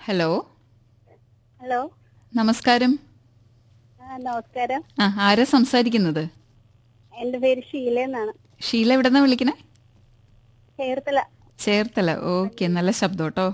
Hello hello നമസ്കാരം ആ നമസ്കാരം ആ ആരാ സംസാരിക്കുന്നത് എന്റെ പേര് ഷീല എന്നാണ് ഷീല എവിടെന്നാ വിളിക്കണേ ചേർത്തല ചേർത്തല ഓക്കെ നല്ല ശബ്ദം കേട്ടോ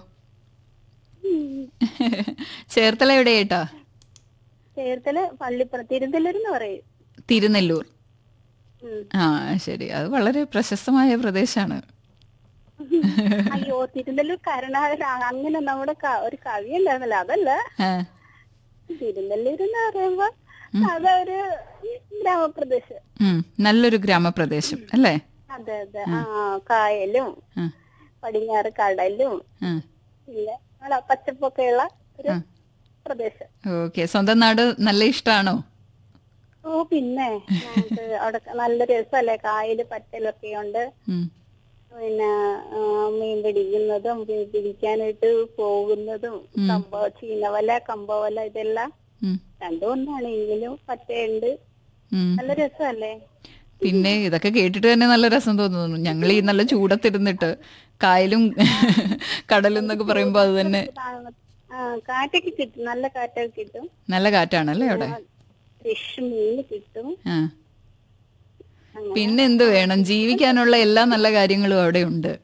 ചേർത്തല എവിടെയായിട്ടാ ചേർത്തല പള്ളിപ്പുറം തിരുന്തല്ലൂർ എന്ന് പറയും തിരുനെല്ലൂർ ഉം. ആ ശരി അത് വളരെ പ്രശസ്തമായ പ്രദേശമാണ് അയ്യോ തിരുന്തല്ലൂർ കരുണാകര അങ്ങനെ നമ്മുടെ ക- ഒരു കവി ഉണ്ടായിരുന്നല്ലോ അതല്ല ആ, തിരുന്തല്ലൂർ എന്ന് പറയുമ്പോ അതൊരു ഗ്രാമപ്രദേശം ഉം, നല്ലൊരു ഗ്രാമപ്രദേശം അല്ലേ അതെ അതെ ആ കായലും ആ, പടിഞ്ഞാറ് കടലും ആ. പിന്നെ നല്ല പച്ചപ്പൊക്കെയുള്ള ഒരു പ്രദേശം ഓക്കെ സ്വന്തം നാട് നല്ല ഇഷ്ടമാണോ ഓ പിന്നെ നമുക്ക് അവിടെ നല്ല രസമല്ലേ കായല് പറ്റലൊക്കെ ഉണ്ട് ഉം, പിന്നെ ആ, മീൻ പിടിക്കുന്നതും മീൻ പിടിക്കാനായിട്ട് പോകുന്നതും കമ്പ ചീനവല കമ്പവല ഇതെല്ലാം ഉം, രണ്ടും ഒന്നാണ് എങ്കിലും പറ്റയുണ്ട് ഉം. നല്ല രസമല്ലേ പിന്നെ ഇതൊക്കെ കേട്ടിട്ട് തന്നെ നല്ല രസം തോന്നുന്നു ഞങ്ങൾ ഈ നല്ല ചൂടത്തിരുന്നിട്ട് കായലും കടലും എന്നൊക്കെ പറയുമ്പോ അത് തന്നെ ആ കാറ്റൊക്കെ കിട്ടും നല്ല കാറ്റൊക്കെ കിട്ടും നല്ല കാറ്റാണല്ലേ അവിടെ ഫിഷ് മീൻ കിട്ടും ആ പിന്നെ എന്ത് വേണം ജീവിക്കാനുള്ള എല്ലാ നല്ല കാര്യങ്ങളും അവിടെ ഉണ്ട്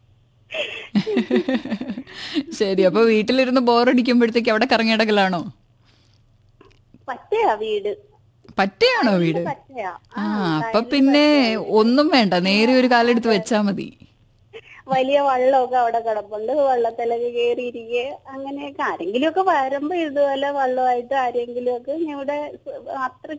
ശരി അപ്പൊ വീട്ടിലിരുന്ന് ബോറടിക്കുമ്പോഴത്തേക്ക് അവിടെ കറങ്ങിടക്കലാണോ പറ്റയാ വീട് പറ്റയാണോ വീട് പറ്റയാ ആ അപ്പൊ പിന്നെ ഒന്നും വേണ്ട നേരെ ഒരു കാലെടുത്ത് വെച്ചാ മതി വലിയ വള്ളമൊക്കെ അവിടെ കിടപ്പുണ്ട് വള്ളത്തിലൊക്കെ കയറിയിരിക്കുക അങ്ങനെയൊക്കെ ആരെങ്കിലും ഒക്കെ വരുമ്പോ ഇതുപോലെ വള്ളമായിട്ട് ആരെങ്കിലും ഒക്കെ ഇവിടെ അത്ര